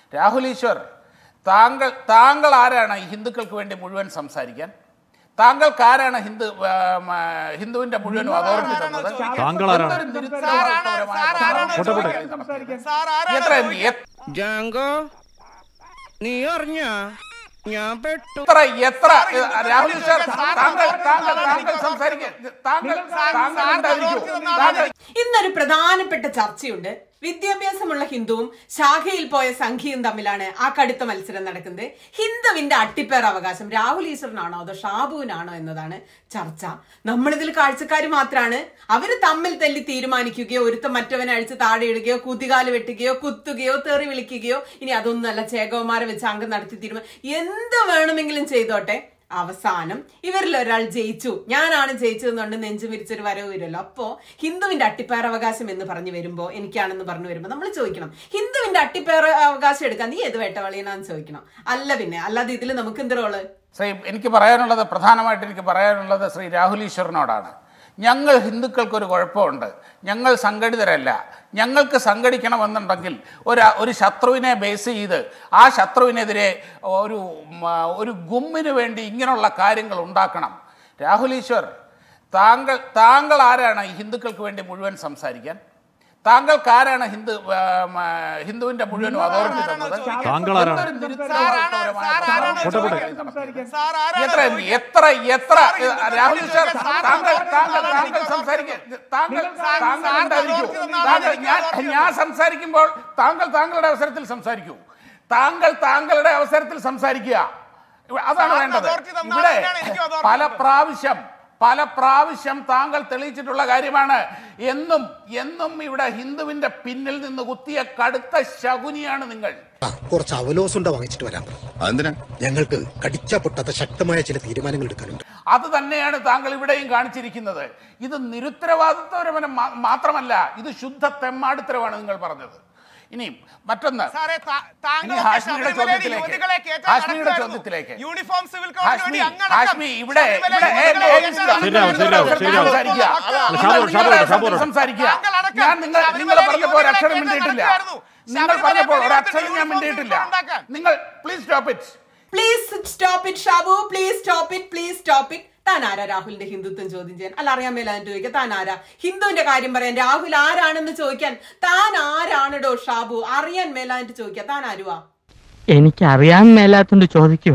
രാഹുൽ ഈശ്വർ താങ്കൾ താങ്കൾ ആരാണ് ഈ ഹിന്ദുക്കൾക്ക് വേണ്ടി മുഴുവൻ സംസാരിക്കാൻ താങ്കൾക്ക് ആരാണ് ഹിന്ദു ആ, മ, ഹിന്ദുവിന്റെ മുഴുവൻ അതോറിറ്റി തന്നത് താങ്കൾ ആരാണ്? എന്തൊരു നിരുത്തരവാദപരമായ പോട്ടെ, പോട്ടെ. എത്ര എത്ര ജാങ്കോ നീ അറിഞ്ഞ ഞാൻ പെട്ടു എത്ര എത്ര രാഹുൽ ഈശ്വർ താങ്കൾ താങ്കൾ താങ്കൾ സംസാരിക്കാൻ താങ്കൾ താങ്കൾ ഉണ്ടായിരിക്കൂ താങ്കൾ ഇന്നൊരു പ്രധാനപ്പെട്ട ചർച്ചയുണ്ട് വിദ്യാഭ്യാസമുള്ള ഹിന്ദുവും ശാഖയിൽ പോയ സംഖ്യയും തമ്മിലാണ് ആ കടുത്ത മത്സരം നടക്കുന്നത് ഹിന്ദുവിന്റെ അട്ടിപ്പേർ അവകാശം രാഹുൽ ഈശ്വരനാണോ അതോ ഷാബുവിനാണോ എന്നതാണ് ചർച്ച നമ്മളിതിൽ കാഴ്ചക്കാർ മാത്രമാണ് അവര് തമ്മിൽ തല്ലി തീരുമാനിക്കുകയോ ഒരുത്തം മറ്റവനെ അഴിച്ച് താഴെ ഇടുകയോ കുതികാല് വെട്ടുകയോ കുത്തുകയോ തെറി വിളിക്കുകയോ ഇനി അതൊന്നല്ല ചേകവന്മാരെ വെച്ച് അംഗം നടത്തി തീരുമാനം എന്ത് വേണമെങ്കിലും ചെയ്തോട്ടെ അവസാനം ഇവരിൽ ഒരാൾ ജയിച്ചു ഞാനാണ് ജയിച്ചതെന്നുണ്ട് നെഞ്ചു വിരിച്ചൊരു വരവ് വരുമല്ലോ അപ്പോ ഹിന്ദുവിന്റെ അട്ടിപ്പേർ അവകാശം എന്ന് പറഞ്ഞു വരുമ്പോ എനിക്കാണെന്ന് പറഞ്ഞു വരുമ്പോ നമ്മൾ ചോദിക്കണം ഹിന്ദുവിന്റെ അട്ടിപ്പേർ അവകാശം എടുക്കാൻ നീ ഏത് വേട്ടവളിയനാന്ന് ചോദിക്കണം അല്ല പിന്നെ അല്ലാതെ ഇതിൽ നമുക്ക് എന്ത് റോള് ശ്രീ എനിക്ക് പറയാനുള്ളത് പ്രധാനമായിട്ട് എനിക്ക് പറയാനുള്ളത് ശ്രീ രാഹുൽ ഈശ്വറിനോടാണ് ഞങ്ങൾ ഹിന്ദുക്കൾക്കൊരു കുഴപ്പമുണ്ട് ഞങ്ങൾ സംഘടിതരല്ല ഞങ്ങൾക്ക് സംഘടിക്കണമെന്നുണ്ടെങ്കിൽ ഒരു ഒരു ശത്രുവിനെ ബേസ് ചെയ്ത് ആ ശത്രുവിനെതിരെ ഒരു ഉം, ആ, ഒരു ഗുമ്മിന് വേണ്ടി ഇങ്ങനെയുള്ള കാര്യങ്ങൾ ഉണ്ടാക്കണം രാഹുൽ ഈശ്വർ താങ്കൾ താങ്കൾ ആരാണ് ഈ ഹിന്ദുക്കൾക്ക് വേണ്ടി മുഴുവൻ സംസാരിക്കാൻ താങ്കൾക്ക് ആരാണ് ഹിന്ദു ആ, മ, ഹിന്ദുവിന്റെ മുഴുവൻ അതോറിറ്റി തന്നത് താങ്കൾ ആരാണ്? എന്തൊരു നിരുത്തരവാദപരമായ പോട്ടെ, പോട്ടെ. എത്ര എത്ര എത്ര രാഹുൽ ഈശ്വർ താങ്കൾ താങ്കൾ താങ്കൾ സംസാരിക്കാൻ താങ്കൾ താങ്കൾ ഉണ്ടായിരിക്കൂ താങ്കൾ ഞാൻ ഞാൻ സംസാരിക്കുമ്പോൾ താങ്കൾ താങ്കളുടെ അവസരത്തിൽ സംസാരിക്കൂ താങ്കൾ താങ്കളുടെ അവസരത്തിൽ സംസാരിക്കുക ഇവ- അതാണ് സാറിന് വേണ്ടത് അതോറിറ്റി തന്നാൽ ഇവിടെ തന്നെയാണ് എനിക്കും അതോറിറ്റി പല തന്നത്. പ്രാവശ്യം പല പ്രാവശ്യം താങ്കൾ തെളിയിച്ചിട്ടുള്ള കാര്യമാണ് എന്നും എന്നും ഇവിടെ ഹിന്ദുവിന്റെ പിന്നിൽ നിന്ന് കുത്തിയ കടുത്ത ശകുനിയാണ് നിങ്ങൾ കുറച്ച് അവലോസുണ്ട വാങ്ങിച്ചിട്ട് വരാം അതെന്തിനാ ഞങ്ങൾക്ക് കടിച്ചാ പൊട്ടാത്ത ശക്തമായ ചില തീരുമാനങ്ങൾ എടുക്കാനുണ്ട് അത് തന്നെയാണ് താങ്കൾ ഇവിടെയും കാണിച്ചിരിക്കുന്നത് ഇത് നിരുത്തരവാദിത്വപരം മാ- മാത്രമല്ല ഇത് ശുദ്ധ തെമ്മാടിത്തരമാണ് നിങ്ങൾ പറഞ്ഞത് ഇനിയും മറ്റൊന്ന് സാറേ താ- ഇനി താങ്കളൊക്കെ ഹാഷ്മിയുടെ ശബരിമലയിൽ ചോദ്യത്തിലേക്ക്. യുവതികളെ കയറ്റാൻ ഹാഷ്മിയുടെ നടക്കുകയായിരുന്നു. ചോദ്യത്തിലേക്ക്. യൂണിഫോം സിവിൽ കോഡിന് ഹാഷ്മി, വേണ്ടി അങ്ങടക്കം ഹാഷ്മി, ഇവിടെ ശബരിമലയിൽ ഇവിടെ യുവതികളെ ഏ- കയറ്റാൻ ഏ- ശരിയാവും, ശരിയാവും, ശരിയാവും. സംസാരിക്കുക. അല്ല, നിങ്ങൾ ഷാബു, ഷാബു, നിങ്ങളുടെ ഷാബു. അവസരത്തിൽ സംസാരിക്കുക താങ്കളടക്കം ഞാൻ നിങ്ങൾ നിങ്ങൾ ശബരിമലയിൽ പറഞ്ഞപ്പോൾ ഒരു അക്ഷരം യുവതികളെ മിണ്ടിയിട്ടില്ല കയറ്റാൻ നിങ്ങൾ നടക്കുകയായിരുന്നു. പറഞ്ഞപ്പോൾ ഒരു ശബരിമലയിൽ അക്ഷരം ഞാൻ യൂണിഫോം മിണ്ടിയിട്ടില്ല ഉണ്ടാക്കാൻ. നിങ്ങൾ please stop it please stop it Shabu please stop it please stop it താൻ ആരാ രാഹുലിന്റെ ഹിന്ദുത്വം ചോദ്യം ചെയ്യാൻ അല്ല അറിയാൻ മേലാന്ന് ചോദിക്കാം താൻ ആരാ ഹിന്ദുവിന്റെ കാര്യം പറയാൻ രാഹുൽ ആരാണെന്ന് ചോദിക്കാൻ താൻ ആരാണെടോ ഷാബു അറിയാൻ മേലാന്നിട്ട് ചോദിക്കാം താൻ ആരുവാ എനിക്കറിയാൻ മേലാത്തോണ്ട് ചോദിക്കുക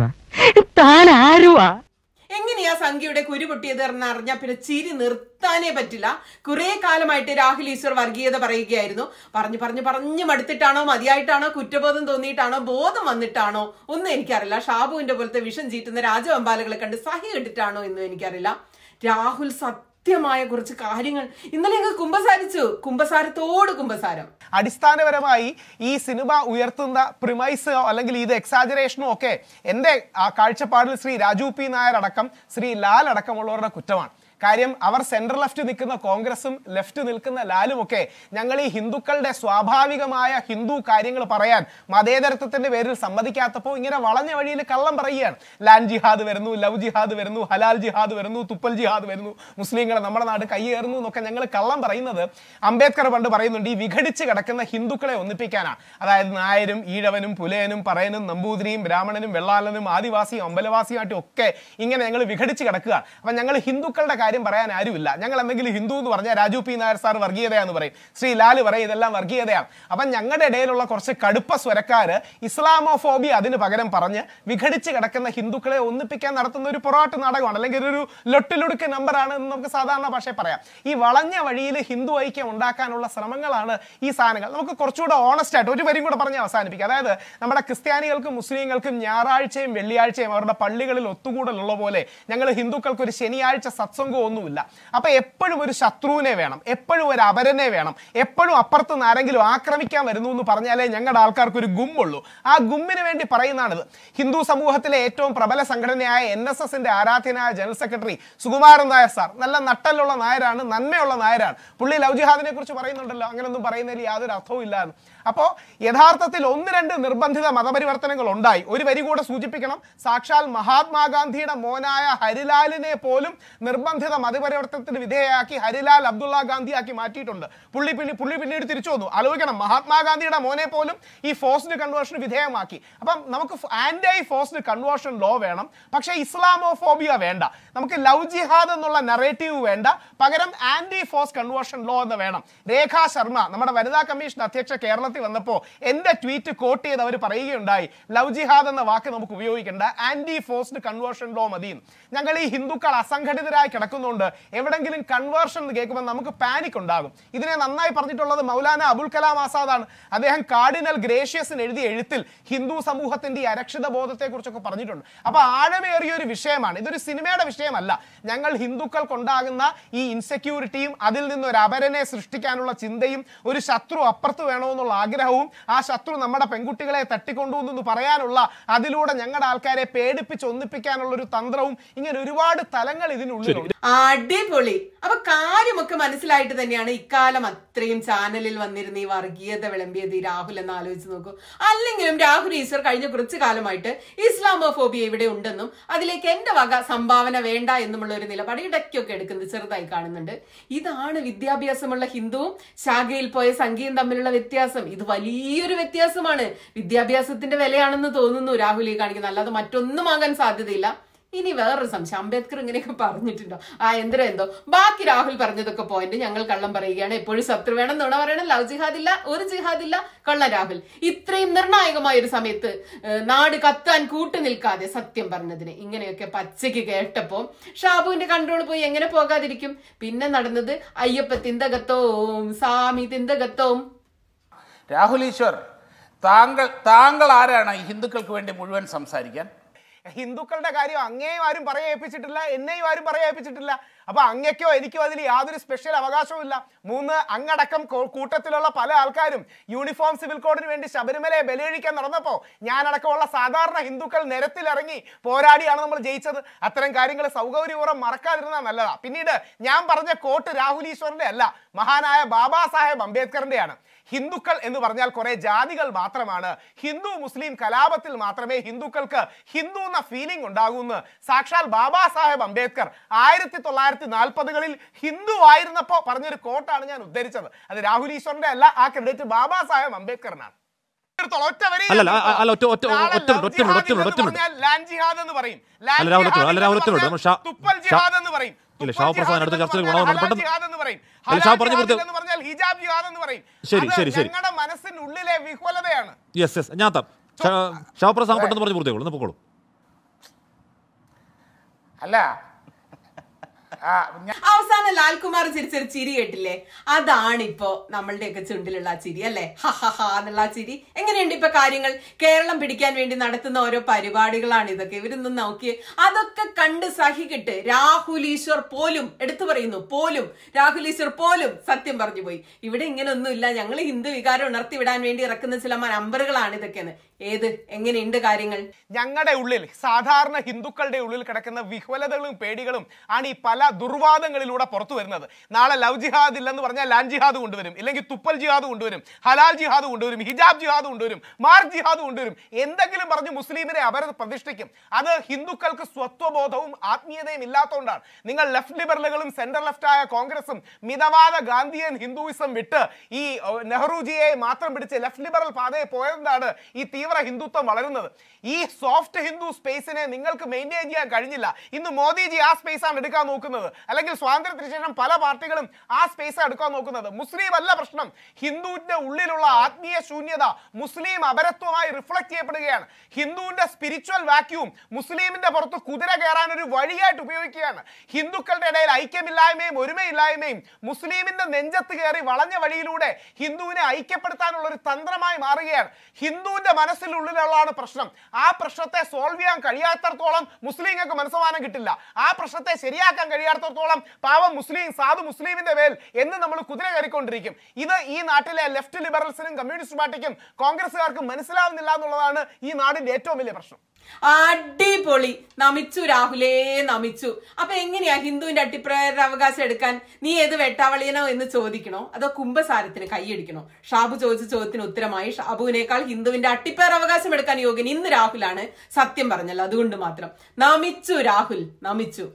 താൻ ആരുവാ എങ്ങനെയാ സംഖ്യയുടെ കുരു പൊട്ടിയത് എന്ന് അറിഞ്ഞാൽ പിന്നെ ചിരി നിർത്താനേ പറ്റില്ല കുറെ കാലമായിട്ട് രാഹുൽ ഈശ്വർ വർഗീയത പറയുകയായിരുന്നു പറഞ്ഞു പറഞ്ഞു പറഞ്ഞു മടുത്തിട്ടാണോ മതിയായിട്ടാണോ കുറ്റബോധം തോന്നിയിട്ടാണോ ബോധം വന്നിട്ടാണോ ഒന്നും എനിക്കറിയില്ല ഷാബുവിന്റെ പോലത്തെ വിഷം ചീറ്റുന്ന രാജവമ്പാലകളെ കണ്ട് സഹി കണ്ടിട്ടാണോ എന്നും എനിക്കറിയില്ല രാഹുൽ സത്യമായ കുറച്ച് കാര്യങ്ങൾ ഇന്നലെ ഞങ്ങൾ കുമ്പസാരിച്ചു കുമ്പസാരത്തോട് കുമ്പസാരം അടിസ്ഥാനപരമായി ഈ സിനിമ ഉയർത്തുന്ന പ്രിമൈസ് അല്ലെങ്കിൽ ഇത് എക്സാജറേഷനും ഒക്കെ എൻ്റെ ആ കാഴ്ചപ്പാടിൽ ശ്രീ രാജു പി നായർ അടക്കം ശ്രീ ലാൽ അടക്കമുള്ളവരുടെ കുറ്റമാണ് കാര്യം അവർ സെൻട്രൽ ലെഫ്റ്റ് നിൽക്കുന്ന കോൺഗ്രസും ലെഫ്റ്റ് നിൽക്കുന്ന ലാലും ഒക്കെ ഞങ്ങൾ ഈ ഹിന്ദുക്കളുടെ സ്വാഭാവികമായ ഹിന്ദു കാര്യങ്ങൾ പറയാൻ മതേതരത്വത്തിന്റെ പേരിൽ സമ്മതിക്കാത്തപ്പോൾ ഇങ്ങനെ വളഞ്ഞ വഴിയിൽ കള്ളം പറയുകയാണ് ലാൻഡ് ജിഹാദ് വരുന്നു ലവ് ജിഹാദ് വരുന്നു ഹലാൽ ജിഹാദ് വരുന്നു തുപ്പൽ ജിഹാദ് വരുന്നു മുസ്ലിങ്ങളെ നമ്മുടെ നാട് കയ്യേറുന്നു എന്നൊക്കെ ഞങ്ങൾ കള്ളം പറയുന്നത് അംബേദ്കർ പണ്ട് പറയുന്നുണ്ട് ഈ വിഘടിച്ച് കിടക്കുന്ന ഹിന്ദുക്കളെ ഒന്നിപ്പിക്കാനാണ് അതായത് നായരും ഈഴവനും പുലയനും പറയനും നമ്പൂതിരിയും ബ്രാഹ്മണനും വെള്ളാലനും ആദിവാസിയും അമ്പലവാസിയുമായിട്ടും ഒക്കെ ഇങ്ങനെ ഞങ്ങൾ വിഘടിച്ച് കിടക്കുക അപ്പം ഞങ്ങൾ ഹിന്ദുക്കളുടെ കാര്യം പറയാൻ ആരുമില്ല ഞങ്ങൾ എന്തെങ്കിലും ഹിന്ദു എന്ന് പറഞ്ഞാൽ രാജു പി നായർ സാർ വർഗീയതയാന്ന് പറയും ശ്രീ ലാൽ പറയും ഇതെല്ലാം വർഗീയതയാണ് അപ്പം ഞങ്ങളുടെ ഇടയിലുള്ള കുറച്ച് കടുപ്പ സ്വരക്കാര് ഇസ്ലാമോഫോബി അതിന് പകരം പറഞ്ഞ് വിഘടിച്ച് കിടക്കുന്ന ഹിന്ദുക്കളെ ഒന്നിപ്പിക്കാൻ നടത്തുന്ന ഒരു പൊറാട്ട് നാടകമാണ് അല്ലെങ്കിൽ ഒരു ലൊട്ടിലൊടുക്ക് നമ്പറാണ് എന്ന് നമുക്ക് സാധാരണ ഭാഷയിൽ പറയാം ഈ വളഞ്ഞ വഴിയിൽ ഹിന്ദു ഐക്യം ഉണ്ടാക്കാനുള്ള ശ്രമങ്ങളാണ് ഈ സാധനങ്ങൾ നമുക്ക് കുറച്ചുകൂടെ ഓണസ്റ്റ് ആയിട്ട് ഒരു വരിയും കൂടെ പറഞ്ഞ് അവസാനിപ്പിക്കാം അതായത് നമ്മുടെ ക്രിസ്ത്യാനികൾക്കും മുസ്ലിങ്ങൾക്കും ഞായറാഴ്ചയും വെള്ളിയാഴ്ചയും അവരുടെ പള്ളികളിൽ ഒത്തുകൂടലുള്ള പോലെ ഞങ്ങൾ ഹിന്ദുക്കൾക്ക് ഒരു ശനിയാഴ്ച സത്സംഗം ഒന്നുമില്ല അപ്പൊ എപ്പോഴും ഒരു ശത്രുവിനെ വേണം എപ്പോഴും ഒരു അപരനെ വേണം എപ്പോഴും അപ്പുറത്ത് നിന്ന് ആരെങ്കിലും ആക്രമിക്കാൻ വരുന്നു എന്ന് പറഞ്ഞാലേ ഞങ്ങളുടെ ആൾക്കാർക്ക് ഒരു ഗുമ്മുള്ളൂ ആ ഗുമ്മിന് വേണ്ടി പറയുന്നതാണിത് ഹിന്ദു സമൂഹത്തിലെ ഏറ്റവും പ്രബല സംഘടനയായ എൻ എസ് എസിന്റെ ആരാധ്യനായ general secretary Sukumaran Nair sir നല്ല നട്ടലുള്ള നായരാണ് നന്മയുള്ള നായരാണ് പുള്ളി ലവ് ജിഹാദിനെ കുറിച്ച് പറയുന്നുണ്ടല്ലോ അങ്ങനെയൊന്നും പറയുന്നതിൽ യാതൊരു അർത്ഥവും ഇല്ല എന്ന് അപ്പോൾ യഥാർത്ഥത്തിൽ ഒന്ന് രണ്ട് നിർബന്ധിത മതപരിവർത്തനങ്ങൾ ഉണ്ടായി ഒരു വരി കൂടെ സൂചിപ്പിക്കണം സാക്ഷാൽ മഹാത്മാഗാന്ധിയുടെ മോനായ ഹരിലാലിനെ പോലും നിർബന്ധിത മതപരിവർത്തനത്തിന് വിധേയയാക്കി ഹരിലാൽ അബ്ദുള്ള ഗാന്ധിയാക്കി മാറ്റിയിട്ടുണ്ട് പുള്ളി പിന്നെ പുള്ളി പിന്നീട് തിരിച്ചു വന്നു ആലോചിക്കണം മഹാത്മാഗാന്ധിയുടെ മോനെ പോലും ഈ ഫോഴ്സ്ഡ് കൺവേർഷന് വിധേയമാക്കി അപ്പം നമുക്ക് ആന്റി ഫോഴ്സ്ഡ് കൺവേർഷൻ ലോ വേണം പക്ഷേ ഇസ്ലാമോഫോബിയ വേണ്ട നമുക്ക് ലവ് ജിഹാദ് എന്നുള്ള നറേറ്റീവ് വേണ്ട പകരം ആന്റി ഫോഴ്സ് കൺവേർഷൻ ലോ എന്ന് വേണം രേഖാ ശർമ്മ നമ്മുടെ വനിതാ കമ്മീഷൻ അധ്യക്ഷ കേരളത്തിൽ വന്നപ്പോൾ എന്റെ ട്വീറ്റ് കോട്ട് ചെയ്ത് അവർ പറയുകയുണ്ടായി ലവ് ജിഹാദ് എന്ന വാക്ക് നമുക്ക് ഉപയോഗിക്കേണ്ട ആന്റി ഫോഴ്സ്ഡ് കൺവേർഷൻ ലോ മതി ഞങ്ങൾ ഈ ഹിന്ദുക്കൾ അസംഘടിതരായി കിടക്കുന്നുണ്ട് എവിടെങ്കിലും കൺവേർഷൻ എന്ന് കേൾക്കുമ്പോൾ നമുക്ക് പാനിക് ഉണ്ടാകും ഇതിനെ നന്നായി പറഞ്ഞിട്ടുള്ളത് മൗലാന അബുൽ കലാം ആസാദാണ് അദ്ദേഹം കാർഡിനൽ ഗ്രേഷ്യസിന് എഴുതിയ എഴുത്തിൽ ഹിന്ദു സമൂഹത്തിന്റെ ഈ അരക്ഷിത ബോധത്തെ കുറിച്ചൊക്കെ പറഞ്ഞിട്ടുണ്ട് അപ്പൊ ആഴമേറിയ ഒരു വിഷയമാണ് ഇതൊരു സിനിമയുടെ വിഷയമല്ല ഞങ്ങൾ ഹിന്ദുക്കൾക്കുണ്ടാകുന്ന ഈ ഇൻസെക്യൂരിറ്റിയും അതിൽ നിന്ന് ഒരു അപരനെ സൃഷ്ടിക്കാനുള്ള ചിന്തയും ഒരു ശത്രു അപ്പുറത്ത് വേണമെന്നുള്ള ആഗ്രഹവും ആ ശത്രു നമ്മുടെ പെൺകുട്ടികളെ തട്ടിക്കൊണ്ടുവന്നു പറയാനുള്ള അതിലൂടെ ഞങ്ങളുടെ ആൾക്കാരെ പേടിപ്പിച്ച് ഒന്നിപ്പിക്കാനുള്ള ഒരു തന്ത്രവും ഇങ്ങനെ ഒരുപാട് തലങ്ങൾ ഇതിനുള്ളിലുണ്ട് അടിപൊളി അപ്പൊ കാര്യമൊക്കെ മനസ്സിലായിട്ട് തന്നെയാണ് ഇക്കാലം അത്രയും ചാനലിൽ വന്നിരുന്ന ഈ വർഗീയത വിളമ്പിയത് ഈ രാഹുൽ എന്ന് ആലോചിച്ച് നോക്കൂ അല്ലെങ്കിലും രാഹുൽ ഈശ്വർ കഴിഞ്ഞ കുറച്ചു കാലമായിട്ട് ഇസ്ലാമോഫോബിയ ഇവിടെ ഉണ്ടെന്നും അതിലേക്ക് എന്റെ വക സംഭാവന വേണ്ട എന്നുമുള്ള ഒരു നിലപാട് ഇടയ്ക്കൊക്കെ എടുക്കുന്നത് ചെറുതായി കാണുന്നുണ്ട് ഇതാണ് വിദ്യാഭ്യാസമുള്ള ഹിന്ദുവും ശാഖയിൽ പോയ സംഖ്യയും തമ്മിലുള്ള വ്യത്യാസം ഇത് വലിയൊരു വ്യത്യാസമാണ് വിദ്യാഭ്യാസത്തിന്റെ വിലയാണെന്ന് തോന്നുന്നു രാഹുൽ ഈ കാണിക്കുന്നത് അല്ലാതെ മറ്റൊന്നും ആകാൻ സാധ്യതയില്ല ഇനി വേറൊരു സംശയം അംബേദ്കർ ഇങ്ങനെയൊക്കെ പറഞ്ഞിട്ടുണ്ടോ ആ എന്തോ എന്തോ ബാക്കി രാഹുൽ പറഞ്ഞതൊക്കെ പോയിന്റ് ഞങ്ങൾ കള്ളം പറയുകയാണ് എപ്പോഴും ശത്രു വേണം നുണ പറയണം ലവ് ജിഹാദ് ഇല്ല ഒരു ജിഹാദ് ഇല്ല കള്ള രാഹുൽ ഇത്രയും നിർണായകമായ ഒരു സമയത്ത് ഏഹ്, നാട് കത്താൻ കൂട്ടു നിൽക്കാതെ സത്യം പറഞ്ഞതിന് ഇങ്ങനെയൊക്കെ പച്ചയ്ക്ക് കേട്ടപ്പോ ഷാബുവിന്റെ കൺട്രോൾ പോയി എങ്ങനെ പോകാതിരിക്കും പിന്നെ നടന്നത് അയ്യപ്പ തിന്തകത്തോം സാമി തിന്തകത്തോം രാഹുൽ ഈശ്വർ താങ്കൾ താങ്കൾ ആരാണ് ഈ ഹിന്ദുക്കൾക്ക് വേണ്ടി മുഴുവൻ സംസാരിക്കാൻ ഹിന്ദുക്കളുടെ കാര്യം അങ്ങേയും ആരും പറയേൽപ്പിച്ചിട്ടില്ല എന്നെയും ആരും പറയേൽപ്പിച്ചിട്ടില്ല അപ്പൊ അങ്ങയ്ക്കോ എനിക്കോ അതിൽ യാതൊരു സ്പെഷ്യൽ അവകാശവുമില്ല മൂന്ന് അങ്ങടക്കം കൂ- കൂട്ടത്തിലുള്ള പല ആൾക്കാരും യൂണിഫോം സിവിൽ കോഡിന് വേണ്ടി ശബരിമലയെ ബലിയഴിക്കാൻ നടന്നപ്പോ ഞാനടക്കമുള്ള സാധാരണ ഹിന്ദുക്കൾ നിരത്തിലിറങ്ങി പോരാടിയാണ് നമ്മൾ ജയിച്ചത് അത്തരം കാര്യങ്ങൾ സൗകര്യപൂർവ്വം മറക്കാതിരുന്നാൽ നല്ലതാ പിന്നീട് ഞാൻ പറഞ്ഞ കോട്ട് രാഹുൽ ഈശ്വറിന്റെ അല്ല മഹാനായ ബാബാ സാഹേബ് അംബേദ്കറിന്റെയാണ് ഹിന്ദുക്കൾ എന്ന് പറഞ്ഞാൽ കുറെ ജാതികൾ മാത്രമാണ് ഹിന്ദു മുസ്ലിം കലാപത്തിൽ മാത്രമേ ഹിന്ദുക്കൾക്ക് ഹിന്ദു എന്ന ഫീലിംഗ് ഉണ്ടാകൂന്ന് സാക്ഷാൽ ബാബാ സാഹേബ് അംബേദ്കർ ആയിരത്തി തൊള്ളായിരത്തി നാൽപ്പതുകളിൽ ഹിന്ദു ആയിരുന്നപ്പോ പറഞ്ഞൊരു കോട്ടാണ് ഞാൻ ഉദ്ധരിച്ചത് അത് രാഹുൽ ഈശ്വറിന്റെ അല്ല ആ ക്രെഡിറ്റ് ബാബാ സാഹേബ് അംബേദ്കറിനാണ് എടുത്തോളൂ, ഒറ്റ വരി അല്ലല്ല, ഞാൻ അ- അല്ല, ഒറ്റ- ഒറ്റ- നാളെ ഒറ്റ മിനിറ്റ്, ഒറ്റ മിനിറ്റ്, ഒറ്റ മിനിറ്റ്, ഒറ്റ എന്ന് മിനിറ്റ്. പറഞ്ഞാൽ ലാൻഡ് ജിഹാദ് എന്ന് പറയും ലാൻഡ് അല്ല, രാഹുൽ ഒറ്റ മിനിറ്റ്, ജിഹാദ് അല്ല, രാഹുൽ ഒറ്റ എന്ന് മിനിറ്റ്, പറഞ്ഞാൽ ഷാ- തുപ്പൽ ഷാ- ജിഹാദ് എന്ന് പറയും ഇല്ല, തുപ്പൽ ഷാ പ്രസാദ് ജിഹാദ് അടുത്ത എന്ന് ചർച്ചയിൽ പറഞ്ഞാൽ ഗുണം ഹലാൽ പെട്ടെന്ന് ജിഹാദ് എന്ന് പറയും അല്ല, ഷാ ഹലാൽ പറഞ്ഞു ജിഹാദ് കൊടുത്തേ. എന്ന് പറഞ്ഞാൽ ഹിജാബ് ജിഹാദ് എന്ന് പറയും ശരി, അത് ശരി, ശരി. ഞങ്ങളുടെ മനസ്സിനുള്ളിലെ വിഹ്വലതയാണ് യെസ് യെസ് ഞാൻ താം ഷാപ്രസാദ് പെട്ടെന്ന് പറഞ്ഞു പൂർത്തിയോളൂ ഒന്ന് പൊക്കോളൂ അല്ല ആ, ഞാൻ- അവസാനം ലാൽകുമാർ ചിരിച്ചൊരു ചിരി കേട്ടില്ലേ അതാണ് ഇപ്പോ നമ്മളുടെയൊക്കെ ചുണ്ടിലുള്ള ആ ചിരി അല്ലേ ഹ ഹ ഹ എന്നുള്ള ആ ചിരി എങ്ങനെയുണ്ട് ഇപ്പൊ കാര്യങ്ങൾ കേരളം പിടിക്കാൻ വേണ്ടി നടത്തുന്ന ഓരോ പരിപാടികളാണ് ഇതൊക്കെ ഇവരൊന്നും നോക്കിയേ അതൊക്കെ കണ്ട് സഹിക്കിട്ട് രാഹുൽ ഈശ്വർ പോലും എടുത്തു പറയുന്നു പോലും രാഹുൽ ഈശ്വർ പോലും സത്യം പറഞ്ഞു പോയി ഇവിടെ ഇങ്ങനെയൊന്നുമില്ല ഞങ്ങൾ ഹിന്ദു വികാരം ഉണർത്തി വിടാൻ വേണ്ടി ഇറക്കുന്ന ചില നമ്പറുകളാണ് ഇതൊക്കെയെന്ന് ഏത് എങ്ങനെയുണ്ട് കാര്യങ്ങൾ ഞങ്ങളുടെ ഉള്ളിൽ സാധാരണ ഹിന്ദുക്കളുടെ ഉള്ളിൽ കിടക്കുന്ന വിഹ്വലതകളും പേടികളും ആണ് ഈ പല ദുർവാദങ്ങളിലൂടെ പുറത്തു വരുന്നത് നാളെ ലവ് ജിഹാദ് ഇല്ലെന്ന് പറഞ്ഞാൽ ലാൻഡ് ജിഹാദ് കൊണ്ടുവരും ഇല്ലെങ്കിൽ തുപ്പൽ ജിഹാദ് കൊണ്ടുവരും ഹലാൽ ജിഹാദ് കൊണ്ടുവരും ഹിജാബ് ജിഹാദ് കൊണ്ടുവരും മാർക്ക് ജിഹാദ് കൊണ്ടുവരും എന്തെങ്കിലും പറഞ്ഞ് മുസ്ലിമിനെ അവർ പ്രതിഷ്ഠിക്കും അത് ഹിന്ദുക്കൾക്ക് സ്വത്വബോധവും ആത്മീയതയും ഇല്ലാത്തതുകൊണ്ടാണ് നിങ്ങൾ ലെഫ്റ്റ് ലിബറലുകളും സെന്റർ ലെഫ്റ്റായ കോൺഗ്രസും മിതവാദ ഗാന്ധിയൻ ഹിന്ദുയിസം വിട്ട് ഈ ഏഹ്, നെഹ്റുജിയെ മാത്രം പിടിച്ച് ലെഫ്റ്റ് ലിബറൽ പാതയെ പോയതുകൊണ്ടാണ് ഈ തീവ്ര ഹിന്ദുത്വം വളരുന്നത് ഈ സോഫ്റ്റ് ഹിന്ദു സ്പേസിനെ നിങ്ങൾക്ക് മെയിൻറ്റെയിൻ ചെയ്യാൻ കഴിഞ്ഞില്ല ഇന്ന് മോദിജി ആ സ്പേസ് ആണ് എടുക്കാൻ നോക്കുന്നത് അല്ലെങ്കിൽ സ്വാതന്ത്ര്യത്തിന് ശേഷം പല പാർട്ടികളും ആ സ്പേസ് എടുക്കാൻ നോക്കുന്നത് മുസ്ലിം അല്ല പ്രശ്നം ഹിന്ദുവിന്റെ ഉള്ളിലുള്ള ആത്മീയ ശൂന്യത മുസ്ലിം അപരത്വമായി റിഫ്ലക്ട് ചെയ്യപ്പെടുകയാണ് ഹിന്ദുവിന്റെ സ്പിരിച്വൽ വാക്യൂം മുസ്ലിമിന്റെ പുറത്ത് കുതിര കയറാൻ ഒരു വഴിയായിട്ട് ഉപയോഗിക്കുകയാണ് ഹിന്ദുക്കളുടെ ഇടയിൽ ഐക്യമില്ലായ്മയും ഒരുമയില്ലായ്മയും മുസ്ലിമിന്റെ നെഞ്ചത്ത് കയറി വളഞ്ഞ വഴിയിലൂടെ ഹിന്ദുവിനെ ഐക്യപ്പെടുത്താനുള്ള ഒരു തന്ത്രമായി മാറുകയാണ് ഹിന്ദുവിന്റെ മനസ്സിനുള്ളിലുള്ളതാണ് പ്രശ്നം ആ പ്രശ്നത്തെ സോൾവ് ചെയ്യാൻ കഴിയാത്തടത്തോളം മുസ്ലിങ്ങൾക്ക് മനസ്സമാനം കിട്ടില്ല ആ പ്രശ്നത്തെ ശരിയാക്കാൻ കഴിയാത്തത്തോളം പാവം മുസ്ലിം സാധു മുസ്ലിമിന്റെ മേൽ എന്ന് നമ്മൾ കുതിര കയറിക്കൊണ്ടിരിക്കും ഇത് ഈ നാട്ടിലെ ലെഫ്റ്റ് ലിബറൽസിനും കമ്മ്യൂണിസ്റ്റ് പാർട്ടിക്കും കോൺഗ്രസുകാർക്കും മനസ്സിലാവുന്നില്ല എന്നുള്ളതാണ് ഈ നാടിന്റെ ഏറ്റവും വലിയ പ്രശ്നം അടിപൊളി നമിച്ചു രാഹുലേ നമിച്ചു അപ്പൊ എങ്ങനെയാ ഹിന്ദുവിന്റെ അട്ടിപ്രേരണ അവകാശം എടുക്കാൻ നീ ഏത് വെട്ടാവളിയനോ എന്ന് ചോദിക്കണോ അതോ കുംഭസാരത്തിന് കൈയടിക്കണോ ഷാബു ചോദിച്ച ചോദ്യത്തിന് ഉത്തരമായി ഷാബുവിനേക്കാൾ ഹിന്ദുവിന്റെ അട്ടിപ്പേർ അവകാശം എടുക്കാൻ യോഗ്യൻ ഇന്ന് രാഹുലാണ് സത്യം പറഞ്ഞല്ലോ അതുകൊണ്ട് മാത്രം നമിച്ചു രാഹുൽ നമിച്ചു